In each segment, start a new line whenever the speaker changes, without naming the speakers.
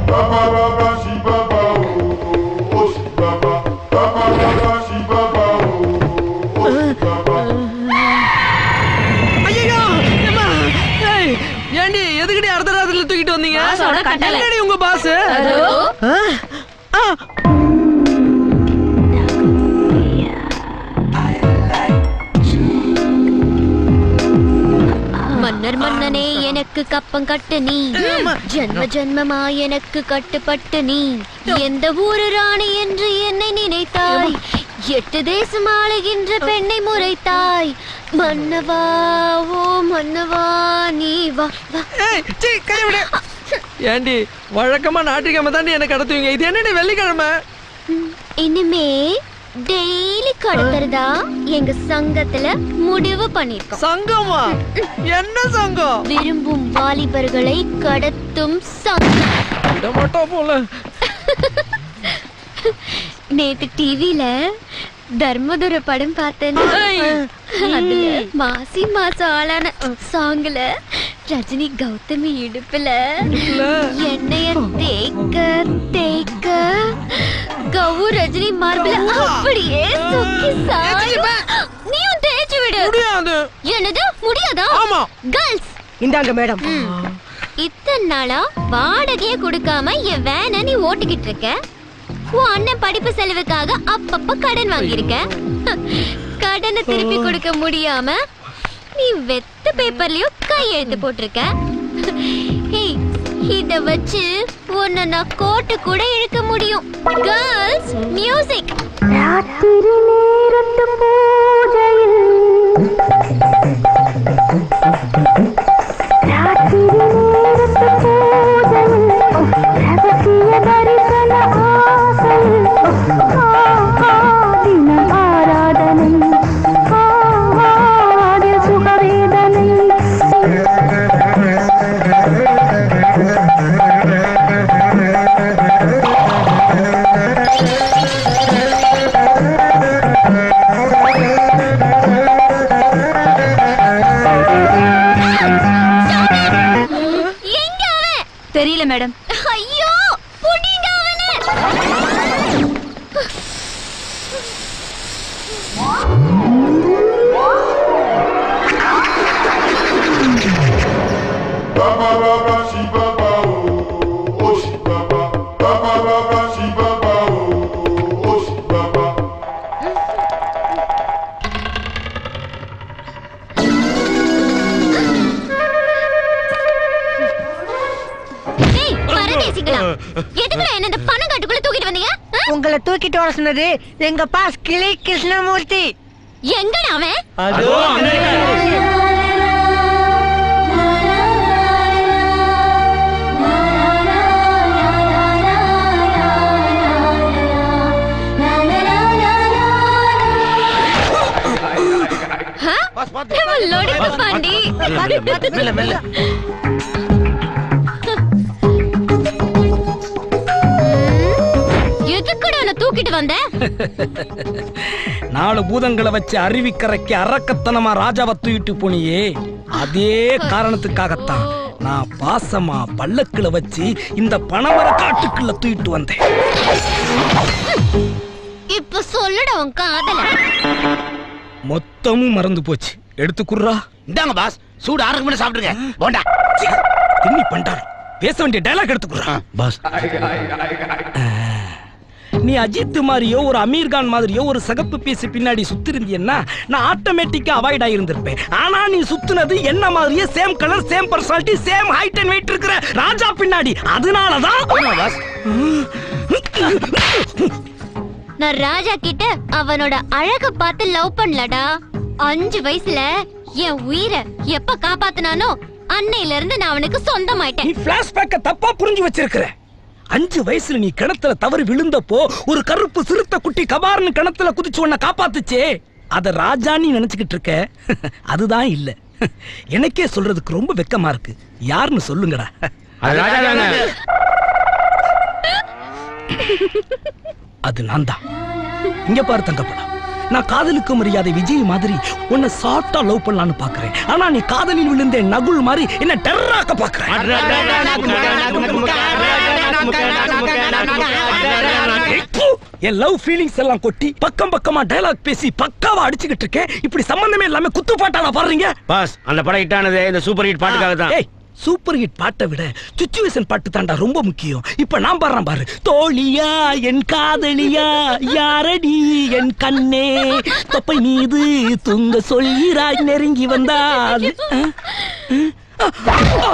ஐயோ அம்மா ஏய் ஏண்டி எதுக்குடி அர்த்த ராத்திரில தூக்கிட்டு வந்தீங்க
பாஸோட கட்டளை.
என்னடி உங்க பாஸ்
அதோ.
மன்னர் மன்னனே எனக்கு கப்பம் கட்டு நீ ஜென்ம ஜென்மமா எனக்கு கட்டுப்பட்டு நீ எந்த ஊரு ராணி என்று என்னை நினைத்தாய் எட்டு தேசம் ஆளுகின்ற பெண்ணை முறைத்தாய் மன்னவா ஓ மன்னவா நீ வா வா
ஏய் சீ கை விடு ஏண்டி வழக்கமா ஞாயிற்றுக்கிழமை தாண்டி என்ன கடத்துவீங்க இது என்னடி வெள்ளிக்கிழமை
இனிமே டெய்லி கடத்துறதா எங்க சங்கத்துல முடிவு பண்ணிருக்கோம்
சங்கமா என்ன சங்கம்
விரும்பும் வாலிபர்களை கடத்தும் சங்கம்
விட மாட்டோம் போல
நேத்து டிவில தர்மதுர படம் பார்த்தேன் அதுல மாசி மாசம் ஆளான சாங்ல ரஜினி கௌதமி இடுப்புல எண்ணெய தேக்க தேக்க கவு ரஜினி மார்பிள அப்படியே சுக்கி சாயும் நீயும் தேய்ச்சி விடு
முடியாது
என்னது முடியாதா
ஆமா
கேர்ள்ஸ்
இந்தாங்க மேடம்
இத்தனை நாளா வாடகையே கொடுக்காம என் வேனை நீ ஓட்டிக்கிட்டு இருக்க உன் அண்ணன் படிப்பு செலவுக்காக அப்பப்ப கடன் வாங்கியிருக்க கடனை திருப்பி கொடுக்க முடியாம நீ வெத்த பேப்பர்லயும் கையெழுத்து போட்டிருக்க ஏய், இத வச்சு உன்னை நான் கோட்டு கூட இழுக்க முடியும் கேர்ள்ஸ் மியூசிக்
ராத்திரி நேரத்து பூஜையில் ராத்திரி நேரத்து பூஜையில் ரகசிய தரிசன ஆசையில் ஆ, ஆ, தினம் ஆராதனை ஆ, ஆ, அதில் சுகவேதனை
எங்க அவன்
தெரியல மேடம்
ஐயோ புடிங்க அவனை ஏய் பரதேசிங்களா எதுக்குடா என்ன இந்த பணம் காட்டுக்குள்ள தூக்கிட்டு வந்தீங்க ஆ?
உங்களை தூக்கிட்டு வர சொன்னது எங்க பாஸ் கிளை கிருஷ்ணமூர்த்தி
எங்கடா அவன்
அதோ
லோடி பாண்டி
மெல்ல மெல்ல
எதுக்குடா என்ன தூக்கிட்டு வந்த
நாலு பூதங்களை வச்சு அருவிக்கரைக்கு அரக்கத்தனமா ராஜாவை தூக்கிட்டு போனியே அதே காரணத்துக்காகத்தான் நான் பாசமா பல்லக்குல வச்சு இந்த பணமர காட்டுக்குள்ள தூக்கிட்டு வந்தேன்
இப்ப சொல்லுடா உன் காதல
மொத்தமும் மறந்து போச்சு எடுத்துக்குறா
இந்தாங்க பாஸ் சூடு ஆறுக்கு முன்ன சாப்பிடுங்க போண்டா
திண்ணி பண்டாரம் பேச வேண்டிய டைலாக் எடுத்துக்குறா
பாஸ்
நீ அஜித் மாதிரியோ ஒரு அமீர் கான் மாதிரியோ ஒரு சகப்பு பீஸ் பின்னாடி சுத்திருந்தீன்னா நான் ஆட்டோமேட்டிக்கா அவாய்ட் ஆயிருந்திருப்பேன் ஆனா நீ சுத்துனது என்ன மாதிரியே same colour same personality same height and weight இருக்கிற ராஜா பின்னாடி அதனாலதான்
பாஸ்
நான் ராஜா கிட்ட அவனோட அழக பார்த்து லவ் பண்ணலடா அஞ்சு வயசுல என் உயிரை எப்ப காப்பாத்துனானோ அன்னையில இருந்து நான் அவனுக்கு
நீ
சொந்தமாயிட்டேன்
பிளாஷ்பேக்க தப்பா புரிஞ்சு வச்சிருக்கிற அஞ்சு வயசுல நீ கிணத்துல தவறி விழுந்தப்போ ஒரு கருப்பு சிறுத்தை குட்டி கபார்னு கிணத்துல குதிச்சு உன்னை காப்பாத்துச்சே அத ராஜா நீ நினைச்சுக்கிட்டு இருக்க அதுதான் இல்ல எனக்கே சொல்றதுக்கு ரொம்ப வெக்கமா இருக்கு யாருன்னு சொல்லுங்கடா அது நான் தான் இங்க பாரு தங்கப்படா நான் காதலுக்கு மரியாதை விஜய் மாதிரி உன்னை சாட்டா லவ் பண்ணலாம்னு பாக்குறேன் ஆனா நீ காதலில் விழுந்த நகுல் மாதிரி என்ன டெர்ராக்க பாக்குறேன் ஏய், பு! என் லவ் ஃபீலிங்ஸ் எல்லாம் கொட்டி பக்கம் பக்கமா டயலாக் பேசி பக்காவா அடிச்சுக்கிட்டு இருக்கேன் இப்படி சம்பந்தமே இல்லாம குத்து பாட்டாடா பாடுறீங்க
பாஸ் அந்த படம் ஹிட் ஆனது இந்த சூப்பர் ஹிட் பாட்டுக்காக தான்
ஏய் சூப்பர் ஹிட் பாட்டை விட சுச்சுவேஷன் பாட்டு தாண்டா ரொம்ப முக்கியம் இப்ப நான் பாடுறேன் பாரு தோழியா என் காதலியா யாரடி என் கண்ணே தொப்பை மீது தூங்க சொல்கிறாய் நெருங்கி வந்தால் அஹ், அஹ்,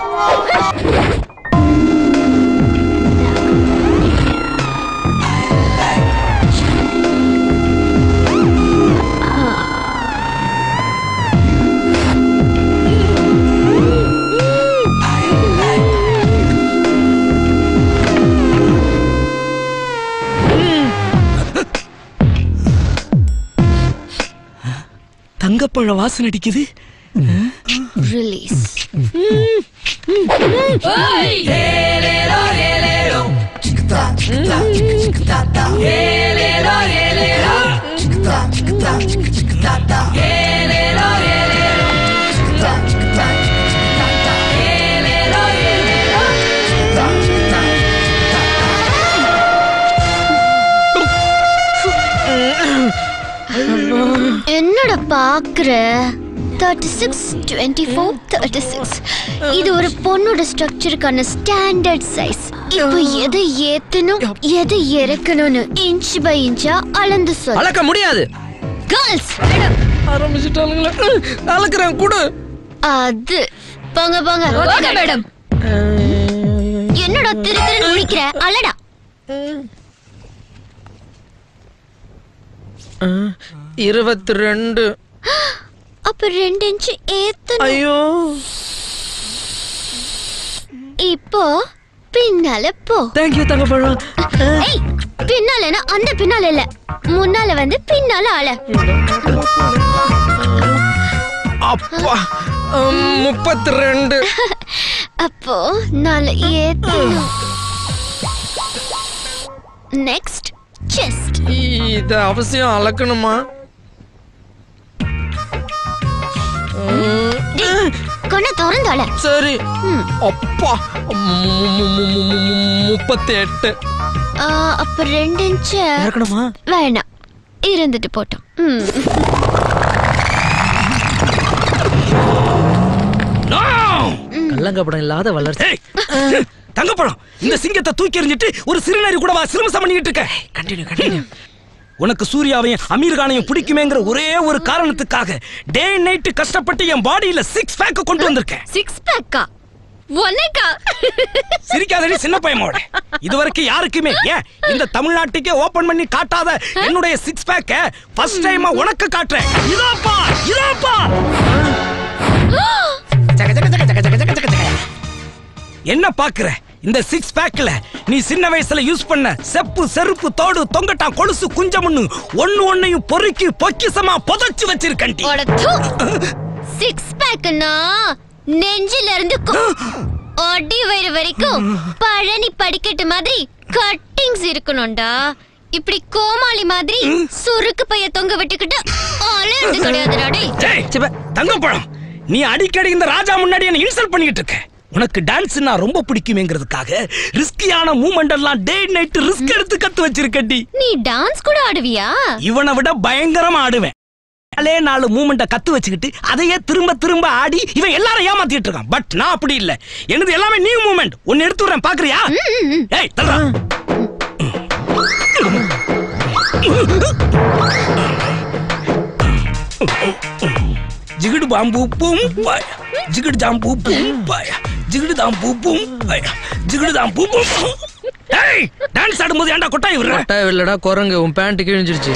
தங்கப்பழ வாசனை அடிக்குது
ரிலீஸ் என்னடா பாக்குற thirty six twenty four thirty six இது ஒரு பொண்ணோட ஸ்ட்ரக்சருக்கான ஸ்டாண்டர்ட் சைஸ் இப்போ எதை ஏத்தணும் எதை இறக்கணும்னு இன்ச் பை இன்ச்சா அளந்து சொல்
அளக்க முடியாது
கேர்ள்ஸ்
ஆரம்பிச்சுட்டாளுங்களே அளக்குறேன் கூட
அது போங்க போங்க ஓகே மேடம் என்னடா திரு திரு முடிக்கிற அலடா
இருபத்தி ரெண்டு
அப்ப ரெண்டு இன்ச் ஏத்தணும்
ஐயோ
இப்போ பின்னால போ
தேங்க்யூ தங்கப்பழம்
ஏய் பின்னாலனா அந்த பின்னால இல்ல முன்னால வந்து பின்னால ஆள
அப்பா முப்பத்தி ரெண்டு
அப்போ நாலு ஏத்தணும் நெக்ஸ்ட் செஸ்ட்
இது அவசியம் அளக்கணுமா
கொன்ன திறந்தால
சரி அப்பா முப்பத்தி எட்டு
அப்ப ரெண்டு இன்ச்
இறக்கணுமா
வேணாம் இருந்துட்டு போட்டோம் ம்.
No!
கள்ளங்கப்படம் இல்லாத வளர்ச்சி
ஏய், தங்கப்பழம் இந்த சிங்கத்தை தூக்கி எறிஞ்சிட்டு ஒரு சிறுநரி கூடவா சிரமசம் பண்ணிக்கிட்டு இருக்க
கண்டினியூ கண்டினியூ
உனக்கு சூர்யாவையும் அமீர் கானையும் பிடிக்குமேங்கிற ஒரே ஒரு காரணத்துக்காக டே நைட் கஷ்டப்பட்டு என் பாடியில சிக்ஸ் பேக் கொண்டு வந்திருக்கேன்
சிக்ஸ் பேக்கா ஒன்னைக்கா
சிரிக்காதடி சின்ன பையனோட இதுவரைக்கும் யாருக்குமே ஏன் இந்த தமிழ்நாட்டுக்கே ஓபன் பண்ணி காட்டாத என்னுடைய சிக்ஸ் பேக்க ஃபர்ஸ்ட் டைமா உனக்கு காட்டுறேன் இதாப்பா இதாப்பா சக, சக, சக, சக, சக, சக, சக, சக. என்ன பாக்குற இந்த சிக்ஸ் பேக்ல நீ சின்ன வயசுல யூஸ் பண்ண செப்பு செருப்பு தோடு தொங்கட்டான் கொலுசு குஞ்சமுன்னு ஒண்ணு ஒண்ணையும் பொறுக்கி பொக்கிசமா புதைச்சு வச்சிருக்கண்டி
சிக்ஸ் பேக்னா நெஞ்சில இருந்து கொ- அடி வயிறு வரைக்கும் பழனி படிக்கட்டு மாதிரி கட்டிங்ஸ் இருக்கணும்டா இப்படி கோமாளி மாதிரி சுருக்கு பைய தொங்க விட்டுக்கிட்டு அலையறது கிடையாதுடா டேய்
டேய், தங்கப்பழம் நீ அடிக்கடி இந்த ராஜா முன்னாடி என்ன இன்சல்ட் பண்ணிட்டு இருக்க உனக்கு டான்ஸ் நான் ரொம்ப பிடிக்குமேங்கிறதுக்காக ரிஸ்கியான மூமெண்ட் எல்லாம் டே நைட் ரிஸ்க் எடுத்து கத்து வச்சிருக்கடி
நீ டான்ஸ் கூட ஆடுவியா
இவனை விட பயங்கரமா ஆடுவேன் நாலே நாலு மூமெண்ட கத்து வச்சுக்கிட்டு அதையே திரும்ப திரும்ப ஆடி இவன் எல்லாரும் ஏமாத்திட்டு இருக்கான் பட் நான் அப்படி இல்ல எனது எல்லாமே நியூ மூமெண்ட் ஒன்னு எடுத்து வரேன் பாக்குறியா ஏய் தல்றா ஜிகிடு பாம்பு பூம் பாயா ஜிகிடு ஜாம்பு பூம் பாயா ஜிகிடு தாம்பு பூம் பாயா ஜிகிடு தாம்பு பூம் ஏய் டான்ஸ் ஆடும்போது ஏன்டா கொட்டாய் விடுற
கொட்டாய் இல்லடா குரங்கு உன் பேண்ட் கிழிஞ்சிருச்சு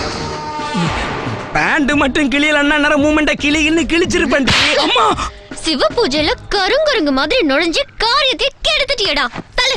பேண்ட் மட்டும் கிளியலன்னா நேரம் மூமெண்ட கிளின்னு கிழிச்சிருப்பேன் அம்மா
சிவ பூஜையில கருங்கருங்கு மாதிரி நுழைஞ்சு காரியத்தை கெடுத்துட்டியடா தலை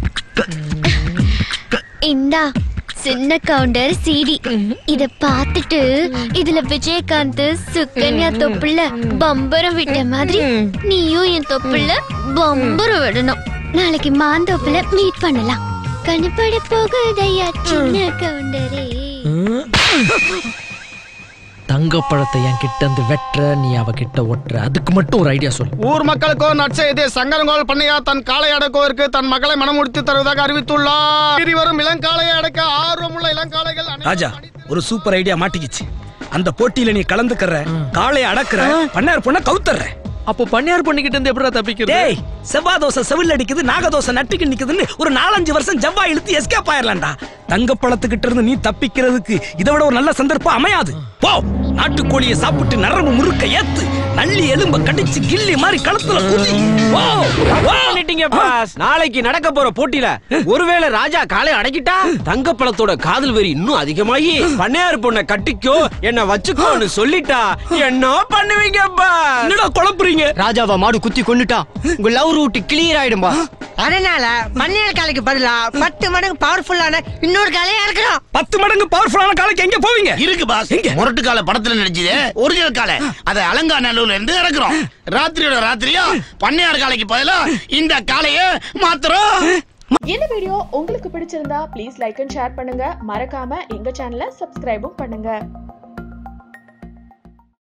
இந்தா சின்ன கவுண்டர் சிடி இத பார்த்துட்டு இதுல விஜயகாந்த் சுகன்யா தொப்புல பம்பரம் விட்ட மாதிரி நீயும் என் தொப்புல பம்பரம் விடணும் நாளைக்கு மாந்தோப்புல மீட் பண்ணலாம் கணுப்பட போகுதையா சின்ன கவுண்டரே
தங்கப்பழத்தை என் கிட்ட இருந்து வெட்டுற நீ அவ கிட்ட ஒட்டுற அதுக்கு மட்டும் ஒரு ஐடியா சொல்லு
ஊர் மக்களுக்கோ நற்செய்தி சங்கரங்கோல் பண்ணையா தன் காளை அடக்குவதற்கு தன் மகளை மனமுடித்து தருவதாக அறிவித்துள்ளார் மீறி வரும் இளங்காளையை அடக்க ஆர்வமுள்ள இளங்காளைகள் அனைவரும்
ராஜா ஒரு சூப்பர் ஐடியா மாட்டிக்கிச்சு அந்த போட்டியில நீ கலந்துக்கற காளைய அடக்குற பண்ணார் பொண்ண கவுத்தர்ற
அப்போ பண்ணையார் பண்ணிக்கிட்டு இருந்து எப்படா தப்பிக்கிறது
டேய் செவ்வாய் தோசை செவில் அடிக்குது நாகதோசை நட்டுக்கு நிக்குதுன்னு ஒரு நாலஞ்சு வருஷம் ஜவ்வாய் இழுத்து எஸ்கேப் ஆயிரலாம்டா தங்கப்பழத்துக்கிட்ட இருந்து நீ தப்பிக்கிறதுக்கு இதை விட ஒரு நல்ல சந்தர்ப்பம் அமையாது போ நாட்டுக்கோழியை சாப்பிட்டு நரம்பு முறுக்க ஏத்து நள்ளி எலும்ப கடிச்சு கிள்ளி மாதிரி களத்துல குதி போ போ.
பண்ணிட்டீங்க பாஸ் நாளைக்கு நடக்க போற போட்டியில ஒருவேளை ராஜா காலை அடக்கிட்டா தங்கப்பழத்தோட காதல் வெறி இன்னும் அதிகமாகி பண்ணையார் பொண்ணை கட்டிக்கோ என்ன வச்சுக்கோன்னு சொல்லிட்டா என்ன பண்ணுவீங்க பாஸ்
என்னடா குழப்புறீங்க
ராஜாவா மாடு குத்தி கொண்டுட்டா உங்க லவ் ரூட் கிளியர் ஆயிடும்பா
அதனால பன்னீர் காலைக்கு பதிலா பத்து மடங்கு பவர்ஃபுல்லான இன்னொரு காலையா இருக்கிறோம்
பத்து மடங்கு பவர்ஃபுல்லான காலைக்கு எங்க போவீங்க
இருக்கு பாஸ் முரட்டு கால படத்துல நடிச்சது ஒரிஜினல் காலை அதை அலங்காநல்லூர்ல இருந்து இறக்குறோம் ராத்திரியோட ராத்திரியா பண்ணையார் காலைக்கு பதிலா இந்த காளைய மாத்திரம்
இந்த வீடியோ உங்களுக்கு பிடிச்சிருந்தா ப்ளீஸ் லைக் அண்ட் ஷேர் பண்ணுங்க மறக்காம எங்க சேனலை சப்ஸ்கிரைபும் பண்ணுங்க